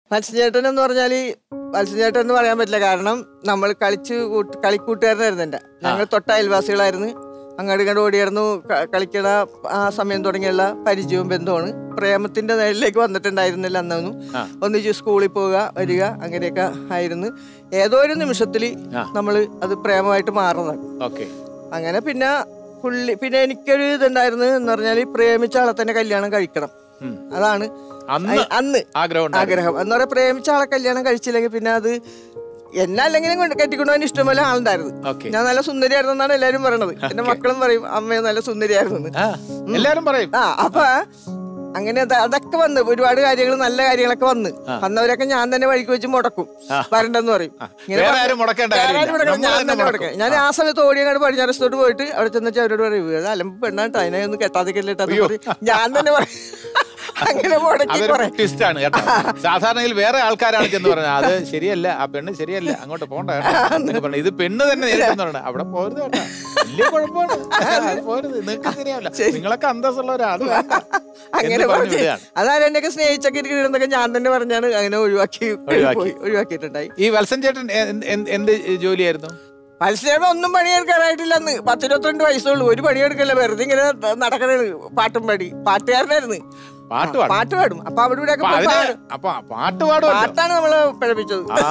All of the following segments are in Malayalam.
മത്സ്യചേട്ടൻ എന്ന് പറഞ്ഞാല് മത്സ്യചേട്ടൻ എന്ന് പറയാൻ പറ്റില്ല കാരണം നമ്മൾ കളിച്ച് കൂട്ട് കളിക്കൂട്ടുകാരനായിരുന്നു എൻ്റെ ഞങ്ങൾ തൊട്ട അയൽവാസികളായിരുന്നു അങ്ങോട്ട് ഇങ്ങോട്ട് ഓടിയായിരുന്നു ക- കളിക്കണ ആ സമയം തുടങ്ങിയുള്ള പരിചയവും ബന്ധവുമാണ് പ്രേമത്തിന്റെ നേരിലേക്ക് വന്നിട്ടുണ്ടായിരുന്നില്ല അന്നൊന്നും ആ. ഒന്നിച്ച് സ്കൂളിൽ പോവുക വരിക അങ്ങനെയൊക്കെ ആയിരുന്നു ഏതോ ഒരു നിമിഷത്തിൽ ആ. നമ്മൾ അത് പ്രേമമായിട്ട് മാറുന്നതാണ് ഓക്കെ അങ്ങനെ പിന്നെ പുള്ളി പിന്നെ എനിക്കൊരു ഇതുണ്ടായിരുന്നു എന്ന് പറഞ്ഞാൽ പ്രേമിച്ച ആളെ തന്നെ കല്യാണം കഴിക്കണം ഉം. അതാണ് അന്ന് അയ്- അന്ന് ആഗ്രഹം ഉണ്ടായിരുന്നു. ആഗ്രഹം എന്ന് പറയാ പ്രേമിച്ച ആളെ കല്യാണം കഴിച്ചില്ലെങ്കിൽ പിന്നെ അത് എന്നെ അല്ലെങ്കിലും കൊണ്ട് കെട്ടിക്കൊണ്ടുപോകാൻ ഇഷ്ടമല്ല ആളുണ്ടായിരുന്നു ഓക്കെ ഞാൻ നല്ല സുന്ദരിയായിരുന്നു എന്നാണ് എല്ലാരും പറയണത് എന്റെ മക്കളും പറയും അമ്മ നല്ല സുന്ദരിയായിരുന്നു ആ എല്ലാരും പറയും ആ അപ്പൊ അങ്ങനെ അത് അതൊക്കെ വന്ന് ഒരുപാട് കാര്യങ്ങൾ നല്ല കാര്യങ്ങളൊക്കെ വന്ന് വന്നവരൊക്കെ ഞാൻ തന്നെ വഴിക്ക് വെച്ച് മുടക്കും വരണ്ടെന്ന് പറയും ഇങ്ങനെ വേറെ പറഞ്ഞ് ആരും മുടക്കേണ്ട വേറെ കാര്യമില്ല. ആരും മുടക്കണം, നമ്മൾ ഞാൻ തന്നെ തന്നെ മുടക്കും. മുടക്കാം ഞാൻ ആ സമയത്ത് ഓടിയങ്ങാട് പടിഞ്ഞാറത്തോട്ട് പോയിട്ട് അവിടെ ചെന്നിട്ട് അവരോട് പറയും "ഇത് അലമ്പ് പെണ്ണാട്ടോ അതിനെ ഒന്ന് കെട്ടാതിക്കല്ലേ ഞാൻ തന്നെ പറയും അങ്ങനെ മുടക്കി അതൊരു കുറെ ട്വിസ്റ്റ് ആണ് കേട്ടോ സാധാരണയിൽ വേറെ ആൾക്കാരാണ് ചെന്ന് പറഞ്ഞത് അത് ശരിയല്ല ആ പെണ്ണ് ശരിയല്ല അങ്ങോട്ട് പോണ്ട കേട്ടോ എന്നൊക്കെ പറഞ്ഞു ഇത് പെണ്ണ് തന്നെ നേരിട്ടെന്ന് പറഞ്ഞു അവിടെ പോരുത് കേട്ടോ വലിയ കുഴപ്പമാണ് അത് പോരുത് നിങ്ങൾക്ക് ശരിയാവില്ല നിങ്ങളൊക്കെ അന്തസ്സുള്ളവരാ അത് വേണ്ട അങ്ങനെ എന്ന് പറഞ്ഞു പറഞ്ഞ് വിടുകയാണ് അതായത് എന്നെയൊക്കെ സ്നേഹിച്ചൊക്കെ ഇരിക്കുന്നതൊക്കെ ഞാൻ തന്നെ പറഞ്ഞാണ് അങ്ങനെ ഒഴിവാക്കി ഒഴിവാക്കി. പോയി ഒഴിവാക്കിയിട്ടുണ്ടായി ഈ വത്സൻ ചേട്ടൻ എന്ത് എന്ത് എന്ത് ജോലിയായിരുന്നു മത്സ്യം ഒന്നും പണിയെടുക്കാനായിട്ടില്ല അന്ന് പത്തിരുപത്തിരണ്ട് വയസ്സുള്ളൂ ഒരു പണിയെടുക്കല്ല വെറുതെ ഇങ്ങനെ നടക്കണ പാട്ടും പാടി പാട്ടുകാരനായിരുന്നു പാട്ട് ആ, പാടും പാട്ട് പാടും അപ്പൊ അവിടെ ഇവിടെ അപ്പൊ അതിന് അപ്പൊ പാട്ട് പാടുമല്ലോ പാട്ടാണ് നമ്മള് പഠിപ്പിച്ചത് ആ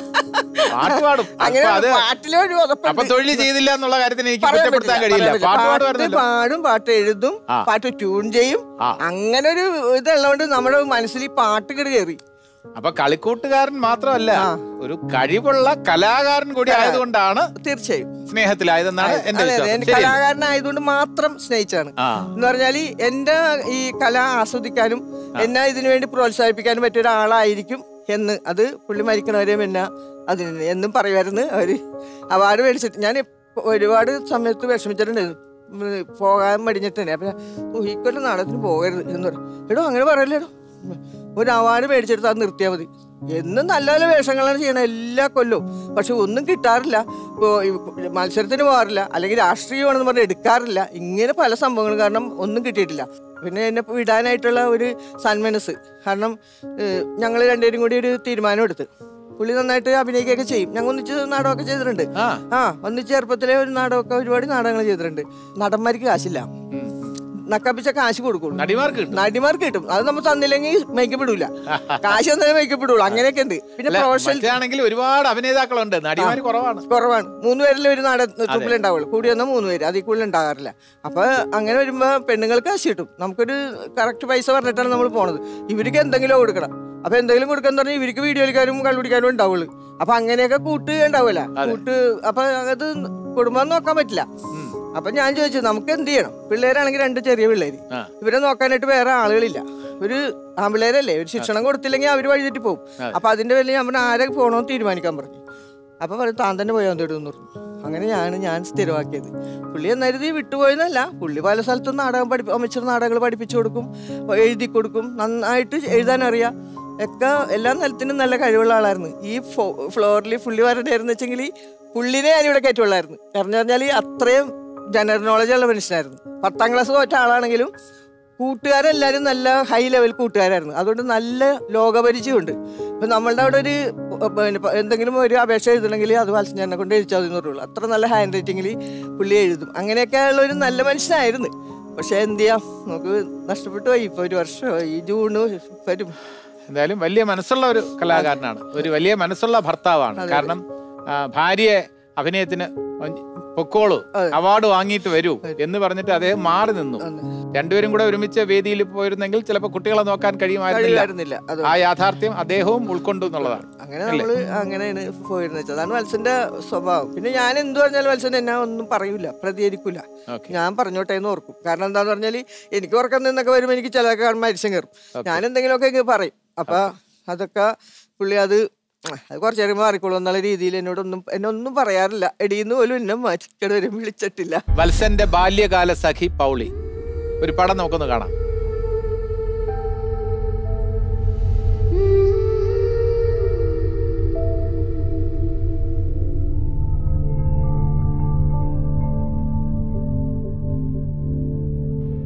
പാട്ട് പാടും അങ്ങനെ അപ്പൊ അത് പാട്ടിലെ ഒരു ഉറപ്പുണ്ട്. അപ്പൊ തൊഴിൽ ചെയ്തില്ല എന്നുള്ള കാര്യത്തിന് എനിക്ക് പറയാൻ കുറ്റപ്പെടുത്താൻ പറ്റില്ല, കഴിയില്ല പറയാൻ പാട്ട് പറ്റില്ല. പാട്ട് പാടുമായിരുന്നല്ലോ പാടും പാട്ട് എഴുതും ആ. പാട്ട് ട്യൂൺ ചെയ്യും ആ. അങ്ങനെ ഒരു ഇതുള്ളതുകൊണ്ട് നമ്മുടെ മനസ്സിൽ ഈ പാട്ട് കിട കയറി അപ്പൊ കളിക്കൂട്ടുകാരൻ മാത്രമല്ല ആ. ഒരു കഴിവുള്ള കലാകാരൻ കൂടി ആയതുകൊണ്ടാണ് തീർച്ചയായും സ്നേഹത്തിലായതെന്നാണ് എന്റെ അതെ അതെ വിശ്വാസം എന്റെ ശരി കലാകാരനായതുകൊണ്ട് മാത്രം സ്നേഹിച്ചാണ് ആ എന്ന് പറഞ്ഞാല് എന്റെ ഈ കല ആസ്വദിക്കാനും എന്നെ ഇതിനു വേണ്ടി പ്രോത്സാഹിപ്പിക്കാനും പറ്റിയ ഒരാളായിരിക്കും എന്ന് അത് പുള്ളി മരിക്കണവരെയും എന്നെ അതിന് എന്നും പറയുമായിരുന്നു അവര് അവാർഡ് മേടിച്ചിട്ട് ഞാൻ ഇപ്പ- ഒരുപാട് സമയത്ത് വിഷമിച്ചിട്ടുണ്ടായിരുന്നു ഉം, പോകാൻ മടിഞ്ഞിട്ടുണ്ട് അപ്പൊ ഞാൻ, ഓ ഈ കൊല്ലം നാടകത്തിന് പോകരുത് എന്ന് പറയും എടോ അങ്ങനെ പറയല്ലേ എടോ ഒരു അവാർഡ് മേടിച്ചെടുത്ത് അത് നിർത്തിയാൽ മതി എന്നും നല്ല നല്ല വേഷങ്ങളാണ് ചെയ്യണത് എല്ലാ കൊല്ലവും പക്ഷെ ഒന്നും കിട്ടാറില്ല ഇപ്പോൾ മത്സരത്തിന് പോകാറില്ല അല്ലെങ്കിൽ രാഷ്ട്രീയമാണെന്ന് പറഞ്ഞ് എടുക്കാറില്ല ഇങ്ങനെ പല സംഭവങ്ങളും കാരണം ഒന്നും കിട്ടിയിട്ടില്ല പിന്നെ എന്നെ വിടാനായിട്ടുള്ള ഒരു സന്മനസ് കാരണം ഞങ്ങൾ രണ്ടുപേരും കൂടി ഒരു തീരുമാനം എടുത്ത് പുള്ളി നന്നായിട്ട് അഭിനയിക്കുകയൊക്കെ ചെയ്യും ഞങ്ങൾ ഒന്നിച്ച് നാടകമൊക്കെ ചെയ്തിട്ടുണ്ട് ആ ആ ഒന്നിച്ച് ചെറുപ്പത്തിലെ ഒരു നാടകമൊക്കെ ഒരുപാട് നാടകങ്ങൾ ചെയ്തിട്ടുണ്ട് നടന്മാർക്ക് കാശില്ല ഉം. നക്കാപ്പിച്ച കാശ് കൊടുക്കുള്ളൂ നടിമാർക്ക് കിട്ടും നടിമാർക്ക് കിട്ടും അത് നമ്മൾ തന്നില്ലെങ്കിൽ മേക്കപ്പ് ഇടൂല കാശ് തന്നാലേ മേക്കപ്പ് ഇടുള്ളൂ അങ്ങനെയൊക്കെ ഉണ്ട് പിന്നെ അല്ല, പ്രൊഫഷണൽ മറ്റാണെങ്കിൽ ഒരുപാട് അഭിനേതാക്കളുണ്ട് നടിമാർ കുറവാണ് കുറവാണ് മൂന്ന് പേരിൽ ഒരു നാട ട്രിപ്പിൽ ഉണ്ടാവുള്ളൂ കൂടി വന്നാൽ മൂന്ന് പേര് അതിൽ കൂടുതൽ ഉണ്ടാകാറില്ല അപ്പൊ അങ്ങനെ വരുമ്പോ പെണ്ണുങ്ങൾക്ക് കാശ് കിട്ടും നമുക്കൊരു കറക്റ്റ് പൈസ പറഞ്ഞിട്ടാണ് നമ്മൾ പോണത് ഇവർക്ക് എന്തെങ്കിലും കൊടുക്കണം അപ്പൊ എന്തെങ്കിലും കൊടുക്കാന്ന് പറഞ്ഞാൽ ഇവർക്ക് വീഡിയോ കളിക്കാനും കള്ളുപിടിക്കാനും ഉണ്ടാവുള്ളൂ അപ്പൊ അങ്ങനെയൊക്കെ കൂട്ട് ഉണ്ടാവില്ല കൂട്ട് അപ്പൊ അത് കുടുംബം നോക്കാൻ പറ്റില്ല ഉം. അപ്പൊ ഞാൻ ചോദിച്ചു നമുക്ക് എന്ത് ചെയ്യണം പിള്ളേരാണെങ്കിൽ രണ്ട് ചെറിയ പിള്ളേര് ആ. ഇവരെ നോക്കാനായിട്ട് വേറെ ആളുകളില്ല ഒരു ആൺപിള്ളേരല്ലേ ഒരു ശിക്ഷണം കൊടുത്തില്ലെങ്കിൽ അവർ വഴിതെറ്റി പോകും അപ്പൊ അതിന്റെ പേരിൽ ഞാൻ പറഞ്ഞു ആരെ പോകണമെന്ന് തീരുമാനിക്കാൻ പറഞ്ഞു അപ്പൊ പറയും താൻ തന്നെ പോയാൽ മതി എന്ന് പറഞ്ഞു അങ്ങനെയാണ് ഞാൻ സ്ഥിരമാക്കിയത് പുള്ളി എന്നായിരുന്നു വിട്ടുപോയെന്നല്ല പുള്ളി പല സ്ഥലത്തും നാടകം പഠിപ്പി അമച്ചർ നാടകങ്ങൾ പഠിപ്പിച്ചു കൊടുക്കും എഴുതി കൊടുക്കും നന്നായിട്ട് എഴുതാൻ അറിയാം ഒക്കെ എല്ലാ നിലത്തിനും നല്ല കഴിവുള്ള ആളായിരുന്നു ഈ ഫ്ലോറിൽ പുള്ളി വരണ്ടായിരുന്നു വെച്ചെങ്കിൽ പുള്ളിനെ ഞാനിവിടെ കയറ്റുള്ളായിരുന്നു കാരണം പറഞ്ഞാൽ അത്രയും ജനറൽ നോളജ് ഉള്ള മനുഷ്യനായിരുന്നു പത്താം ക്ലാസ് തോറ്റ ആളാണെങ്കിലും കൂട്ടുകാരെല്ലാവരും നല്ല ഹൈ ലെവൽ കൂട്ടുകാരായിരുന്നു അതുകൊണ്ട് നല്ല ലോകപരിചയമുണ്ട് ഇപ്പം നമ്മളുടെ അവിടെ ഒരു ഉം, പിന്നെ ഇപ്പൊ എന്തെങ്കിലും ഒരു അപേക്ഷ എഴുതണമെങ്കിൽ അത് വാത്സഞ്ജനെ കൊണ്ട് എഴുതിച്ചാൽ മതി എന്ന് പറയുള്ളൂ അത്ര നല്ല ഹാൻഡ് റൈറ്റിങ്ങിൽ പുള്ളി എഴുതും അങ്ങനെയൊക്കെ ഉള്ള ഒരു നല്ല മനുഷ്യനായിരുന്നു പക്ഷെ എന്ത് ചെയ്യാം നമുക്ക് നഷ്ടപ്പെട്ടു പോയി ഇപ്പൊ ഒരു വർഷമായി ഈ ജൂണ് വരും എന്തായാലും വലിയ മനസ്സുള്ള ഒരു കലാകാരനാണ് ഒരു വലിയ മനസ്സുള്ള ഭർത്താവാണ് കാരണം ആ, ഭാര്യയെ അഭിനയത്തിന് പൊക്കോളൂ അവാർഡ് വാങ്ങിയിട്ട് വരൂ എന്ന് പറഞ്ഞിട്ട് അദ്ദേഹം മാറി നിന്നു രണ്ടുപേരും കൂടെ ഒരുമിച്ച് വേദിയിൽ പോയിരുന്നെങ്കിൽ ചിലപ്പോൾ കുട്ടികളെ നോക്കാൻ കഴിയുമായിരുന്നില്ല കഴിയുമായിരുന്നില്ല അത് ആ യാഥാർത്ഥ്യം അദ്ദേഹവും ഉൾക്കൊണ്ടു എന്നുള്ളതാണ് അങ്ങനെ നമ്മള് അങ്ങനെയാണ് പോയിരുന്നത് വെച്ചത് അതാണ് മത്സ്യന്റെ സ്വഭാവം പിന്നെ ഞാൻ എന്ത് പറഞ്ഞാലും മത്സ്യൻ എന്നെ ഒന്നും പറയൂല പ്രതികരിക്കൂല ഓക്കെ ഞാൻ പറഞ്ഞോട്ടെ എന്ന് ഓർക്കും കാരണം എന്താന്ന് പറഞ്ഞാല് എനിക്ക് ഉറക്കം നിന്നൊക്കെ വരുമ്പോൾ എനിക്ക് ചിലതൊക്കെ കാണുമ്പോൾ അരിശം കയറും ഞാൻ എന്തെങ്കിലുമൊക്കെ ഇങ്ങ് പറയും അപ്പൊ അതൊക്കെ പുള്ളി അത് അത് കുറച്ച് കഴിയുമ്പോൾ മാറിക്കോളും എന്നുള്ള രീതിയിൽ എന്നോടൊന്നും എന്നെ ഒന്നും പറയാറില്ല എടീന്ന് പോലും എന്നെ മാറ്റിക്കട വരെ വിളിച്ചിട്ടില്ല വത്സന്റെ ബാല്യകാല സഖി പൗളി ഒരു പടം നമുക്കൊന്ന് കാണാം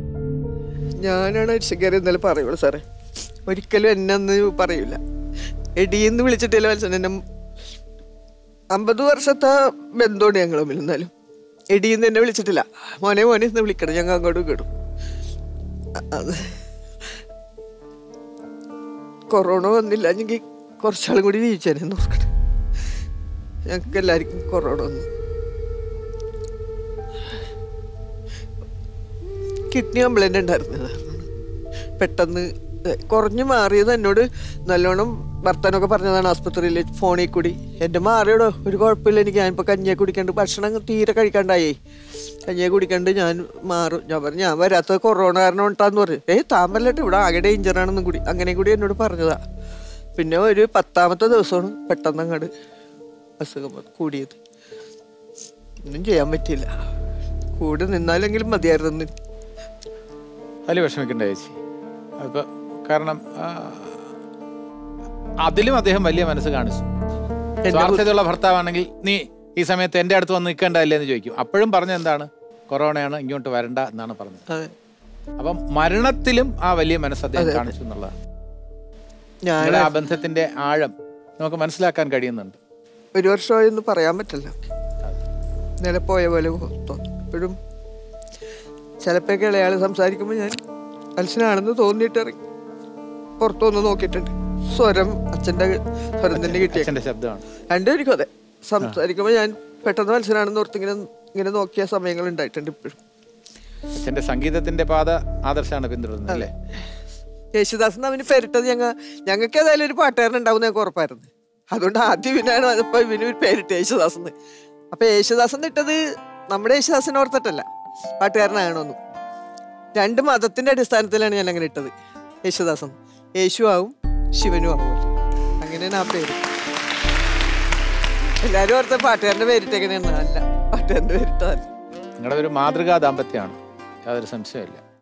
ഞാനാണ് അരിശം കയറി എന്നാലും പറയുള്ളൂ സാറേ ഒരിക്കലും എന്നെ ഒന്ന് പറയൂല എടീന്ന് വിളിച്ചിട്ടില്ല വത്സൻ എന്നെ അമ്പത് വർഷത്തെ ബന്ധമുണ്ട് ഞങ്ങൾ തമ്മിൽ എന്നാലും എടീന്ന് എന്നെ വിളിച്ചിട്ടില്ല മോനെ മോനെ എന്ന് വിളിക്കണം ഞങ്ങൾ അങ്ങോട്ടും കേടും അത് കൊറോണ വന്നില്ല എങ്കിൽ കുറച്ചാളും കൂടി ജീവിച്ചേനെ നോക്കട്ടെ ഞങ്ങൾക്ക് എല്ലാവർക്കും കൊറോണ വന്നു കിഡ്നി കംപ്ലൈന്റ് ഉണ്ടായിരുന്നത് പെട്ടെന്ന് കുറഞ്ഞു മാറിയത് എന്നോട് നല്ലോണം വർത്തനമൊക്കെ പറഞ്ഞതാണ് ആസ്പത്രിയിൽ ഫോണിൽ കൂടി എൻ്റെ മാറിയോടോ ഒരു കുഴപ്പമില്ല എനിക്ക് ഞാനിപ്പോൾ കഞ്ഞിയെ കുടിക്കണ്ട് ഭക്ഷണം തീരെ കഴിക്കാണ്ടായേ കഞ്ഞിയെ കുടിക്കണ്ട് ഞാൻ മാറും ഞാൻ പറഞ്ഞു ഞാൻ വരാത്തത് കൊറോണ കാരണം ഉണ്ടാന്ന് പറഞ്ഞു ഏയ് താൻ വല്ലട്ട് ഇവിടെ ആകെ ഡേഞ്ചറാണെന്നും കൂടി അങ്ങനെ കൂടി എന്നോട് പറഞ്ഞതാ പിന്നെ ഒരു പത്താമത്തെ ദിവസമാണ് പെട്ടെന്ന് അങ്ങോട്ട് അസുഖം വന്ന് കൂടിയത് ഒന്നും ചെയ്യാൻ പറ്റിയില്ല കൂടെ നിന്നാലെങ്കിലും മതിയായിരുന്നു അതിൽ വിഷമിക്കണ്ട ചേച്ചി അതിപ്പോ കാരണം ആ, അതിലും അദ്ദേഹം വലിയ മനസ്സ് കാണിച്ചു സ്വാർത്ഥതയുള്ള ഭർത്താവാണെങ്കിൽ നീ ഈ സമയത്ത് എൻ്റെ അടുത്ത് വന്ന് നിൽക്കേണ്ടതല്ലേ എന്ന് ചോദിക്കും അപ്പോഴും പറഞ്ഞ എന്താണ് കൊറോണയാണ് ഇങ്ങോട്ട് വരണ്ട എന്നാണ് പറഞ്ഞത് അതെ അപ്പം മരണത്തിലും ആ വലിയ മനസ്സ് അദ്ദേഹം കാണിച്ചു എന്നുള്ളതാണ് ഞാൻ നിങ്ങളുടെ ആ ബന്ധത്തിന്റെ ആഴം നമുക്ക് മനസ്സിലാക്കാൻ കഴിയുന്നുണ്ട് ഒരു വർഷമായെന്ന് പറയാൻ പറ്റില്ല ഇന്നലെ പോയ പോലെ തോന്നും ഇപ്പോഴും ചിലപ്പോഴൊക്കെ ഇളയാൾ സംസാരിക്കുമ്പോൾ ഞാൻ മത്സ്യനാണെന്ന് തോന്നിയിട്ട് ഇറങ്ങി പുറത്തൊന്ന് നോക്കിയിട്ടുണ്ട് സ്വരം അച്ഛൻ്റെ സ്വരം തന്നെ കിട്ടിയ അച്ഛന്റെ ശബ്ദമാണ് രണ്ടുപേർക്കും അതെ സംസാരിക്കുമ്പോൾ ഞാൻ പെട്ടെന്ന് മത്സ്യനാണെന്ന് ഓർത്ത് ഇങ്ങനെ ഇങ്ങനെ നോക്കിയ സമയങ്ങൾ ഉണ്ടായിട്ടുണ്ട് ഇപ്പോഴും അച്ഛന്റെ സംഗീതത്തിന്റെ പാത ആദർശമാണ് പിന്തുടരുന്നത് അല്ലേ യേശുദാസൻ അവന് പേരിട്ടത് ഞങ്ങൾ ഞങ്ങൾക്ക് ഏതായാലും ഒരു പാട്ടുകാരൻ ഉണ്ടാവും ഞങ്ങൾക്ക് ഉറപ്പായിരുന്നു അതുകൊണ്ട് ആദ്യം ഇവനാണ് അതിപ്പോ ഇവന് ഒരു പേരിട്ട് യേശുദാസൻ എന്ന്. അപ്പൊ യേശുദാസൻ ഇട്ടത് നമ്മുടെ യേശുദാസനെ ഓർത്തിട്ടല്ല പാട്ടുകാരനാകണമെന്നും രണ്ട് മതത്തിന്റെ അടിസ്ഥാനത്തിലാണ് ഞാൻ അങ്ങനെ ഇട്ടത് യേശുദാസൻ യേശു ആവും ശിവനും ആവും അങ്ങനെയാണ് ആ പേര് എല്ലാരും ഓർത്ത പാട്ടുകാരന്റെ പേരിട്ടെങ്ങനെയാണ് അല്ല പാട്ടുകാരന്റെ പേരിട്ടതല്ല നിങ്ങളുടെ ഒരു മാതൃകാ ദാമ്പത്യമാണ് യാതൊരു സംശയമില്ല